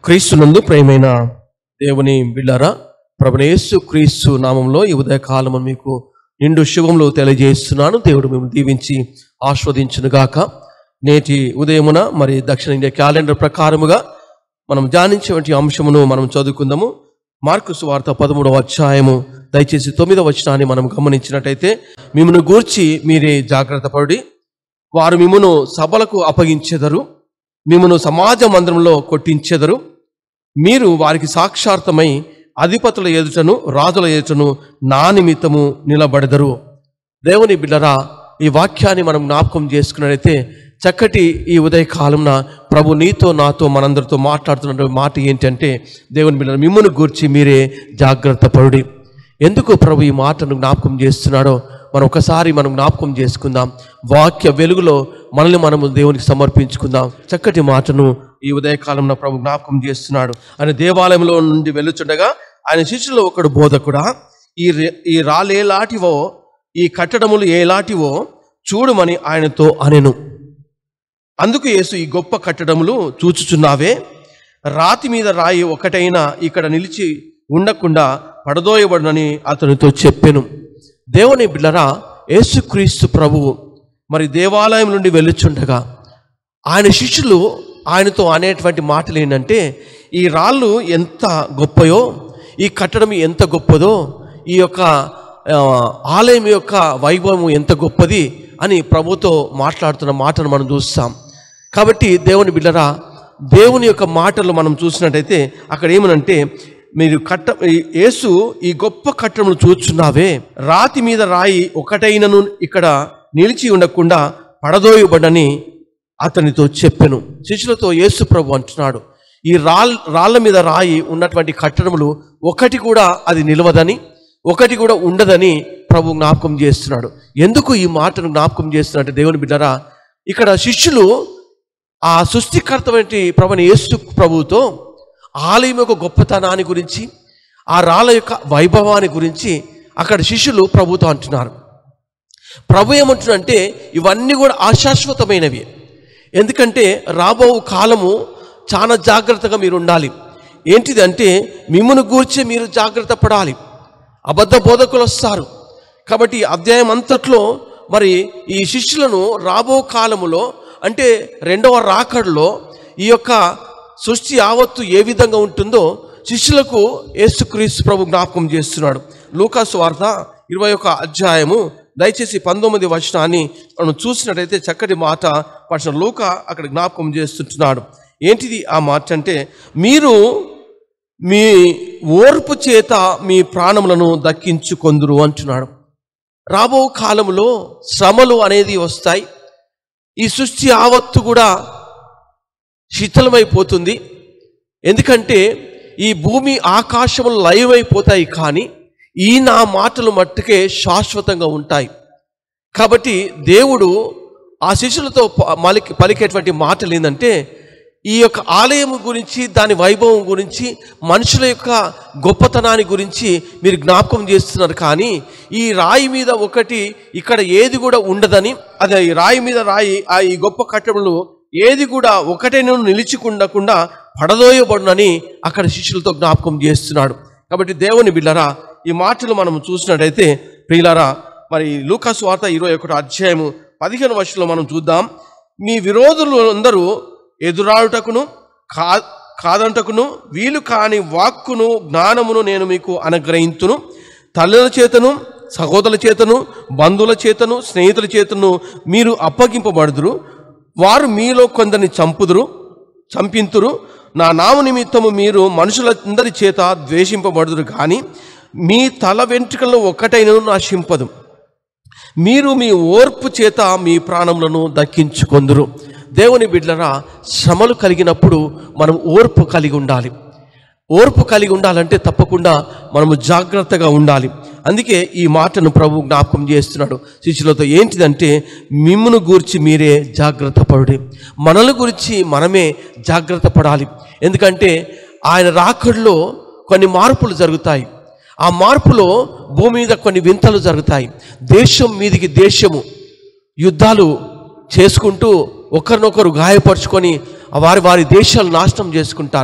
క్రీస్తునందు ప్రేమైన దేవుని బిళ్ళారా ప్రభునేసు క్రీస్తు నామంలో ఈ ఉదయకాలము మీకు నిండు శుభములు తెలియజేస్తున్నాను దేవుడు మేము దీవించి ఆస్వాదించునుగాక నేటి ఉదయమున మరి దక్షిణ ఇండియా క్యాలెండర్ ప్రకారముగా మనం ధ్యానించేటువంటి అంశమును మనం చదువుకుందాము మార్కు సువార్త పదమూడవ అధ్యాయము దయచేసి తొమ్మిదవ వచనాన్ని మనం గమనించినట్టయితే మిమ్మను గూర్చి మీరే జాగ్రత్త పడి వారు మిమ్మను సభలకు అప్పగించెదరు మిమ్మను సమాజ మందిరంలో కొట్టించెదరు మీరు వారికి సాక్షార్థమై అధిపతుల ఎదుటను రాజుల ఎదుటను నా నిమిత్తము నిలబడదరు దేవుని బిడ్డరా ఈ వాక్యాన్ని మనం జ్ఞాపకం చేసుకున్నట్లయితే చక్కటి ఈ ఉదయ కాలంన ప్రభు నీతో నాతో మనందరితో మాట్లాడుతున్న మాట ఏంటంటే దేవుని బిడ్డ మిమ్మల్ని గూర్చి మీరే జాగ్రత్త పరుడి ఎందుకు ప్రభు ఈ మాటను జ్ఞాపకం చేస్తున్నాడో మనం ఒకసారి మనం జ్ఞాపకం చేసుకుందాం వాక్య వెలుగులో మనల్ని మనము దేవునికి సమర్పించుకుందాం చక్కటి మాటను ఈ ఉదయకాలంలో ప్రభు జ్ఞాపకం చేస్తున్నాడు ఆయన దేవాలయంలో నుండి వెళ్ళుచుండగా ఆయన శిష్యులో ఒకడు బోధకుడా ఈ రే- ఈ రాలేలాంటివో ఈ కట్టడములు ఏలాంటివో చూడమని ఆయనతో అనెను అందుకు యేసు ఈ గొప్ప కట్టడములు చూచుచున్నావే రాతి మీద రాయి ఒకటైనా ఇక్కడ నిలిచి ఉండకుండా పడదోయబడునని అతనితో చెప్పెను దేవుని బిడ్డరా యేసుక్రీస్తు ప్రభువు మరి దేవాలయం నుండి వెళ్ళుచుండగా ఆయన శిష్యులు ఆయనతో అనేటువంటి మాటలు ఏంటంటే ఈ రాళ్ళు ఎంత గొప్పయో ఈ కట్టడం ఎంత గొప్పదో ఈ యొక్క ఆ, ఆలయం యొక్క వైభవం ఎంత గొప్పది అని ప్రభుతో మాట్లాడుతున్న మాటను మనం చూస్తాం కాబట్టి దేవుని బిడ్డరా దేవుని యొక్క మాటలు మనం చూసినట్టయితే అక్కడ ఏమనంటే మీరు కట్ట ఈ- యేసు ఈ గొప్ప కట్టడమును చూచున్నావే రాతి మీద రాయి ఒకటైనను ఇక్కడ నిలిచి ఉండకుండా పడదోయబడని అతనితో చెప్పెను శిష్యులతో యేసు ప్రభు అంటున్నాడు ఈ రాల్ రాళ్ళ మీద రాయి ఉన్నటువంటి కట్టడములు ఒకటి కూడా అది నిలవదని ఒకటి కూడా ఉండదని ప్రభు జ్ఞాపకం చేస్తున్నాడు ఎందుకు ఈ మాటను జ్ఞాపకం చేస్తున్నట్టు దేవుని బిడ్డరా ఇక్కడ శిష్యులు ఆ సృష్టికర్త వంటి ప్రభుని యేసు ప్రభువుతో ఆలయం యొక్క గొప్పతనాన్ని గురించి ఆ రాళ్ళ యొక్క వైభవాన్ని గురించి అక్కడ శిష్యులు ప్రభుతో అంటున్నారు ప్రభు ఏమంటున్నంటే ఇవన్నీ కూడా అశాశ్వతమైనవి ఎందుకంటే రాబో కాలము చాలా జాగ్రత్తగా మీరు ఉండాలి ఏంటిది అంటే మిమ్మల్ని గూర్చి మీరు జాగ్రత్త పడాలి అబద్ధ బోధకులు వస్తారు కాబట్టి ఈ అధ్యాయం అంతట్లో మరి ఈ శిష్యులను రాబో కాలములో అంటే రెండవ రాకడలో ఈ యొక్క సృష్టి యావత్తు ఏ విధంగా ఉంటుందో శిష్యులకు యేసుక్రీస్తు ప్రభు జ్ఞాపకం చేస్తున్నాడు లూకాసు వార్త ఇరవై ఒక అధ్యాయము దయచేసి పంతొమ్మిది వచనాన్ని మనం చూసినట్టయితే చక్కటి మాట పడిన లూక అక్కడ జ్ఞాపకం చేస్తుంటున్నాడు ఏంటిది ఆ మాట అంటే మీరు మీ ఓర్పు చేత మీ ప్రాణములను దక్కించుకొందురు అంటున్నాడు రాబో కాలంలో శ్రమలు అనేది వస్తాయి ఈ సృష్టి ఆవత్తు కూడా శీతలమైపోతుంది ఎందుకంటే ఈ భూమి ఆకాశములు లయమైపోతాయి కానీ ఈ నా మాటలు మట్టుకే శాశ్వతంగా ఉంటాయి కాబట్టి దేవుడు ఆ శిష్యులతో ప- మలికి పలికేటువంటి మాటలు ఏంటంటే ఈ యొక్క ఆలయం గురించి దాని వైభవం గురించి మనుషుల యొక్క గొప్పతనాన్ని గురించి మీరు జ్ఞాపకం చేస్తున్నారు కానీ ఈ రాయి మీద ఒకటి ఇక్కడ ఏది కూడా ఉండదని అదే ఈ రాయి మీద రాయి ఆ ఈ గొప్ప కట్టడములు ఏది కూడా ఒకటే నిలిచికుండకుండా పడదోయబడునని అక్కడ శిష్యులతో జ్ఞాపకం చేస్తున్నాడు కాబట్టి దేవుని బిళ్ళరా ఈ మాటలు మనం చూసినట్టయితే ప్రియులారా మరి లూకాసు వార్త ఇరవై ఒకటి అధ్యాయము పదిహేను వర్షంలో మనం చూద్దాం మీ విరోధులు అందరూ ఎదురాడుటకును కా కాదంటకును వీలు కాని వాక్కును జ్ఞానమును నేను మీకు అనుగ్రహించును తల్లుల చేతను సహోదరుల చేతను బంధువుల చేతను స్నేహితుల చేతను మీరు అప్పగింపబడుదురు వారు మీలో కొందరిని చంపుదురు చంపింతురు నా నామ నిమిత్తము మీరు మనుషులందరి చేత ద్వేషింపబడుదురు కానీ మీ తల వెంట్రుకల్లో ఒక్కటైనను నాశింపదు మీరు మీ ఓర్పు చేత మీ ప్రాణములను దక్కించుకొందురు దేవుని బిడ్డలరా శ్రమలు కలిగినప్పుడు మనం ఓర్పు కలిగి ఉండాలి ఓర్పు కలిగి ఉండాలంటే తప్పకుండా మనము జాగ్రత్తగా ఉండాలి అందుకే ఈ మాటను ప్రభు జ్ఞాపకం చేస్తున్నాడు శిష్యులతో ఏంటిదంటే మిమ్మును గూర్చి మీరే జాగ్రత్త పడుడి మనల గురించి మనమే జాగ్రత్త పడాలి ఎందుకంటే ఆయన రాకడలో కొన్ని మార్పులు జరుగుతాయి ఆ మార్పులో భూమి మీద కొన్ని వింతలు జరుగుతాయి దేశం మీదికి దేశము యుద్ధాలు చేసుకుంటూ ఒకరినొకరు గాయపరుచుకొని వారి వారి దేశాలు నాశనం చేసుకుంటారు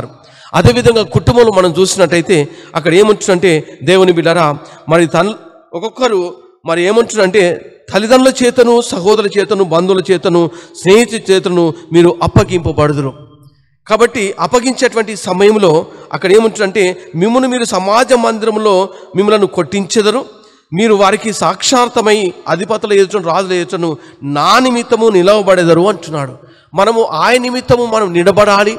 అదేవిధంగా కుటుంబంలో మనం చూసినట్టయితే అక్కడ ఏమంటుందంటే దేవుని బిడ్డరా మరి తన్ ఒక్కొక్కరు మరి ఏమంటుందంటే తల్లిదండ్రుల చేతను సహోదరుల చేతను బంధువుల చేతను స్నేహితుల చేతను మీరు అప్పగింపబడుదురు కాబట్టి అప్పగించేటువంటి సమయంలో అక్కడ ఏముంటుందంటే మిమ్మల్ని మీరు సమాజ మందిరంలో మిమ్మల్ని కొట్టించెదరు మీరు వారికి సాక్షార్థమై అధిపతుల ఎదుటను రాజుల ఎదుటను నా నిమిత్తము నిలవబడెదరు అంటున్నాడు మనము ఆయన నిమిత్తము మనం నిలబడాలి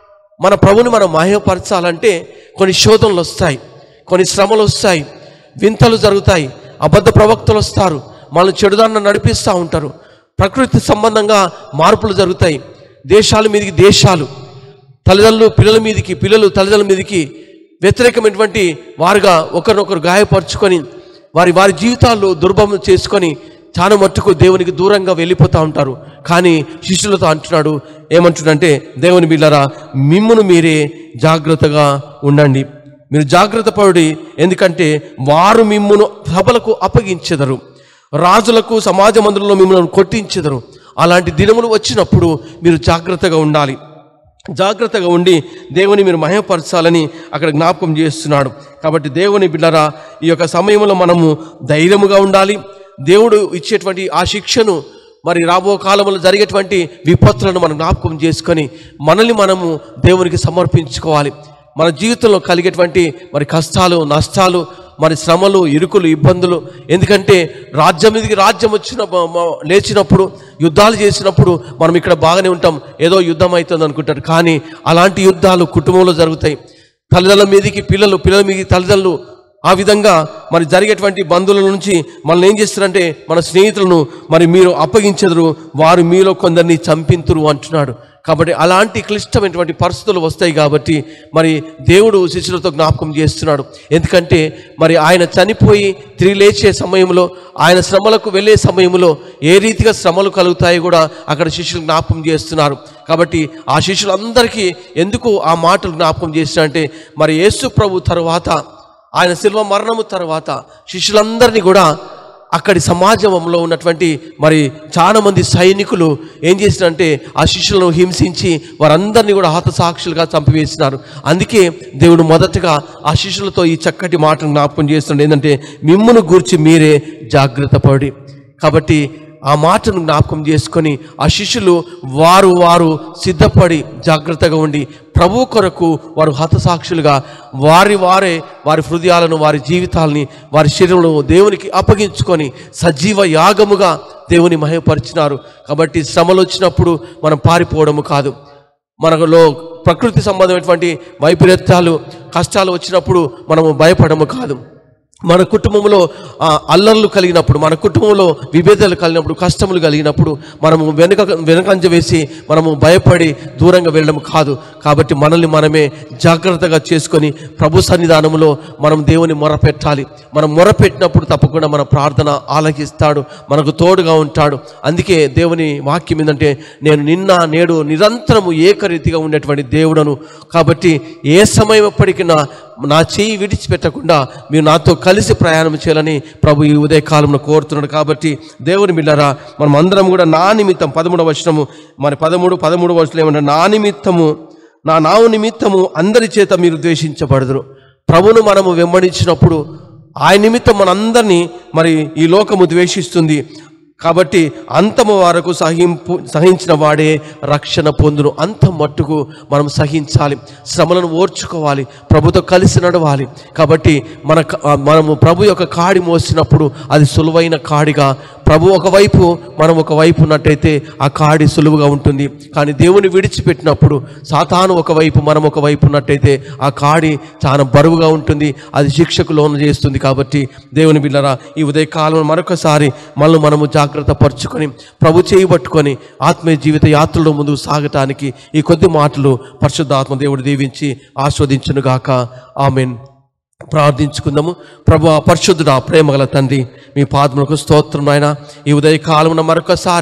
మన ప్రభుని మనం మహిమపరచాలంటే కొన్ని శోధనలు వస్తాయి కొన్ని శ్రమలు వస్తాయి వింతలు జరుగుతాయి అబద్ధ ప్రవక్తలు వస్తారు మనల్ని చెడుదాన్న నడిపిస్తూ ఉంటారు ప్రకృతి సంబంధంగా మార్పులు జరుగుతాయి దేశాల మీదకి దేశాలు తల్లిదండ్రులు పిల్లల మీదకి పిల్లలు తల్లిదండ్రుల మీదకి వ్యతిరేకమైనటువంటి వారుగా ఒకరినొకరు గాయపరుచుకొని వారి వారి జీవితాల్లో దుర్భమం చేసుకొని చాలా మట్టుకు దేవునికి దూరంగా వెళ్ళిపోతూ ఉంటారు కానీ శిష్యులతో అంటున్నాడు ఏమంటున్నాడంటే దేవుని బిళ్ళరా మిమ్మును మీరే జాగ్రత్తగా ఉండండి మీరు జాగ్రత్త పడి ఎందుకంటే వారు మిమ్మును సభలకు అప్పగించెదరు రాజులకు సమాజ మందిరంలో మిమ్మల్ని కొట్టించెదరు అలాంటి దినములు వచ్చినప్పుడు మీరు జాగ్రత్తగా ఉండాలి జాగ్రత్తగా ఉండి దేవుని మీరు మహిమపరచాలని అక్కడ జ్ఞాపకం చేస్తున్నాడు కాబట్టి దేవుని బిడ్డరా ఈ యొక్క సమయంలో మనము ధైర్యముగా ఉండాలి దేవుడు ఇచ్చేటువంటి ఆ శిక్షను మరి రాబో కాలంలో జరిగేటువంటి విపత్తులను మనం జ్ఞాపకం చేసుకొని మనల్ని మనము దేవునికి సమర్పించుకోవాలి మన జీవితంలో కలిగేటువంటి మరి కష్టాలు నష్టాలు మరి శ్రమలు ఇరుకులు ఇబ్బందులు ఎందుకంటే రాజ్యం మీదకి రాజ్యం వచ్చిన మ- మ- లేచినప్పుడు యుద్ధాలు చేసినప్పుడు మనం ఇక్కడ బాగానే ఉంటాం ఏదో యుద్ధం అవుతుంది అనుకుంటారు కానీ అలాంటి యుద్ధాలు కుటుంబంలో జరుగుతాయి తల్లిదండ్రుల మీదకి పిల్లలు పిల్లల మీదకి తల్లిదండ్రులు ఆ విధంగా మరి జరిగేటువంటి బంధువుల నుంచి మనల్ని ఏం చేస్తారంటే మన స్నేహితులను మరి మీరు అప్పగించదురు వారు మీలో కొందరిని చంపింతురు అంటున్నాడు కాబట్టి అలాంటి క్లిష్టమైనటువంటి పరిస్థితులు వస్తాయి కాబట్టి మరి దేవుడు శిష్యులతో జ్ఞాపకం చేస్తున్నాడు ఎందుకంటే మరి ఆయన చనిపోయి తిరిగి లేచే సమయంలో ఆయన శ్రమలకు వెళ్ళే సమయంలో ఏ రీతిగా శ్రమలు కలుగుతాయి కూడా అక్కడ శిష్యులు జ్ఞాపకం చేస్తున్నారు కాబట్టి ఆ శిష్యులందరికీ ఎందుకు ఆ మాటలు జ్ఞాపకం చేసినంటే మరి యేసు ప్రభు తరువాత ఆయన శిల్వ మరణము తర్వాత శిష్యులందరినీ కూడా అక్కడి సమాజంలో ఉన్నటువంటి మరి చాలా మంది సైనికులు ఏం చేసినారంటే ఆ శిష్యులను హింసించి వారందరినీ కూడా హతసాక్షులుగా చంపివేసినారు అందుకే దేవుడు మొదటగా ఆ శిష్యులతో ఈ చక్కటి మాటను జ్ఞాపకం చేస్తున్నాడు ఏంటంటే మిమ్మును గూర్చి మీరే జాగ్రత్త పడి కాబట్టి ఆ మాటను జ్ఞాపకం చేసుకొని ఆ శిష్యులు వారు వారు సిద్ధపడి జాగ్రత్తగా ఉండి ప్రభు కొరకు వారు హతసాక్షులుగా వారి వారే వారి హృదయాలను వారి జీవితాలని వారి శరీరంలో దేవునికి అప్పగించుకొని సజీవ యాగముగా దేవుని మహిమపరిచినారు కాబట్టి శ్రమలు వచ్చినప్పుడు మనం పారిపోవడము కాదు మనలో ప్రకృతి సంబంధమైనటువంటి వైపరీత్యాలు కష్టాలు వచ్చినప్పుడు మనము భయపడము కాదు మన కుటుంబంలో ఆ, అల్లర్లు కలిగినప్పుడు మన కుటుంబంలో విభేదాలు కలిగినప్పుడు కష్టములు కలిగినప్పుడు మనము వెనుక వెనకంజ వేసి మనము భయపడి దూరంగా వెళ్ళడం కాదు కాబట్టి మనల్ని మనమే జాగ్రత్తగా చేసుకొని ప్రభు సన్నిధానంలో మనం దేవుని మొరపెట్టాలి మనం మొరపెట్టినప్పుడు తప్పకుండా మన ప్రార్థన ఆలకిస్తాడు మనకు తోడుగా ఉంటాడు అందుకే దేవుని వాక్యం ఏంటంటే నేను నిన్న నేడు నిరంతరము ఏకరీతిగా ఉండేటువంటి దేవుడను కాబట్టి ఏ సమయం ఎప్పటికీ నా నా చేయి విడిచిపెట్టకుండా మీరు నాతో కలిసి ప్రయాణం చేయాలని ప్రభు ఈ ఉదయ కాలంలో కోరుతున్నాడు కాబట్టి దేవుని బిడ్డరా మనం అందరం కూడా నా నిమిత్తం పదమూడవ వచనము మరి పదమూడు పదమూడు వచనం ఏమంటే నా నిమిత్తము నా నావు నిమిత్తము అందరి చేత మీరు ద్వేషించబడదురు ప్రభును మనము వెంబడించినప్పుడు ఆయన నిమిత్తం మనందరినీ మరి ఈ లోకము ద్వేషిస్తుంది కాబట్టి అంతము వరకు సహింపు సహించిన వాడే రక్షణ పొందును అంత మట్టుకు మనం సహించాలి శ్రమలను ఓర్చుకోవాలి ప్రభుతో కలిసి నడవాలి కాబట్టి మన క- ఆ, మనము ప్రభు యొక్క కాడి మోసినప్పుడు అది సులువైన కాడిగా ప్రభు ఒకవైపు మనం ఒకవైపు ఉన్నట్టయితే ఆ కాడి సులువుగా ఉంటుంది కానీ దేవుని విడిచిపెట్టినప్పుడు సాతాను ఒకవైపు మనం ఒకవైపు ఉన్నట్టయితే ఆ కాడి చాలా బరువుగా ఉంటుంది అది శిక్షకు లోను చేస్తుంది కాబట్టి దేవుని బిళ్ళరా ఈ ఉదయకాలంలో మరొకసారి మనల్ని మనము జాగ్రత్త పరుచుకొని ప్రభు చేయి పట్టుకొని ఆత్మీయ జీవిత యాత్రలో ముందుకు సాగటానికి ఈ కొద్ది మాటలు పరిశుద్ధాత్మ దేవుడు దీవించి ఆస్వాదించునుగాక ఆమెన్ ప్రార్థించుకుందాము ప్రభు పరిశుద్ధుడా ప్రేమగల తండ్రి మీ పాదములకు స్తోత్రం నాయన ఈ ఉదయ కాలమున మరొకసారి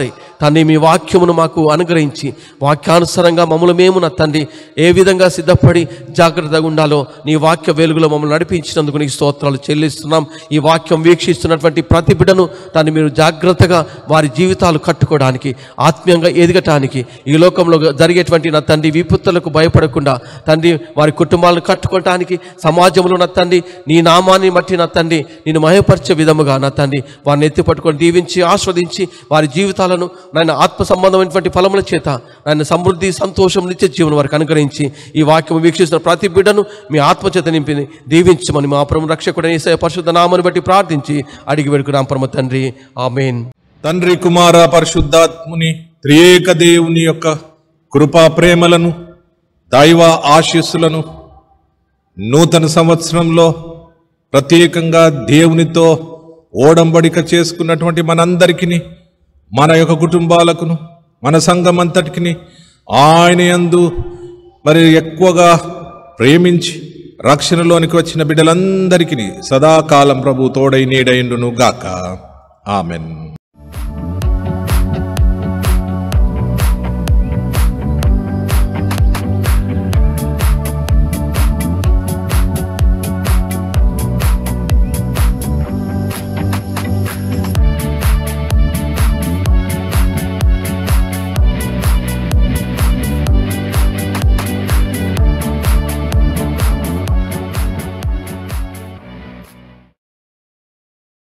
తండ్రి మీ వాక్యమును మాకు అనుగ్రహించి వాక్యానుసారంగా మమ్మల్ని మేము నా తండ్రి ఏ విధంగా సిద్ధపడి జాగ్రత్తగా ఉండాలో నీ వాక్య వెలుగులో మమ్మల్ని నడిపించినందుకు నీకు స్తోత్రాలు చెల్లిస్తున్నాం ఈ వాక్యం వీక్షిస్తున్నటువంటి ప్రతి బిడ్డను తండ్రి మీరు జాగ్రత్తగా వారి జీవితాలు కట్టుకోవడానికి ఆత్మీయంగా ఎదగటానికి ఈ లోకంలో జరిగేటువంటి నా తండ్రి విపత్తులకు భయపడకుండా తండ్రి వారి కుటుంబాలను కట్టుకోవటానికి సమాజంలో నా తండ్రి నీ నామాన్ని బట్టి నా తండ్రి నేను మయపరిచే విధముగా నా తండ్రి వారిని ఎత్తి పట్టుకొని దీవించి ఆస్వాదించి వారి జీవితాలను నాయన ఆత్మ సంబంధమైనటువంటి ఫలముల చేత నాయన సమృద్ధి సంతోషం నిత్య జీవనం వారికి అనుగ్రహించి ఈ వాక్యం వీక్షిస్తున్న ప్రతి బిడ్డను మీ ఆత్మ చేత నింపి దీవించమని మా ప్రభు రక్షకుడని యేసయ్య పరిశుద్ధ నామని బట్టి ప్రార్థించి అడిగి పెడుకున్నాం పరమ తండ్రి ఆమెన్ తండ్రి కుమార పరిశుద్ధాత్ముని త్రియేక దేవుని యొక్క కృపా ప్రేమలను దైవ ఆశీస్సులను నూతన సంవత్సరంలో ప్రత్యేకంగా దేవునితో ఓడంబడిక చేసుకున్నటువంటి మనందరికీ మన యొక్క కుటుంబాలకును మన సంఘం అంతటికి ఆయన యందు మరి ఎక్కువగా ప్రేమించి రక్షణలోనికి వచ్చిన బిడ్డలందరికీ సదాకాలం ప్రభు తోడై నీడైండును గాక ఆమెన్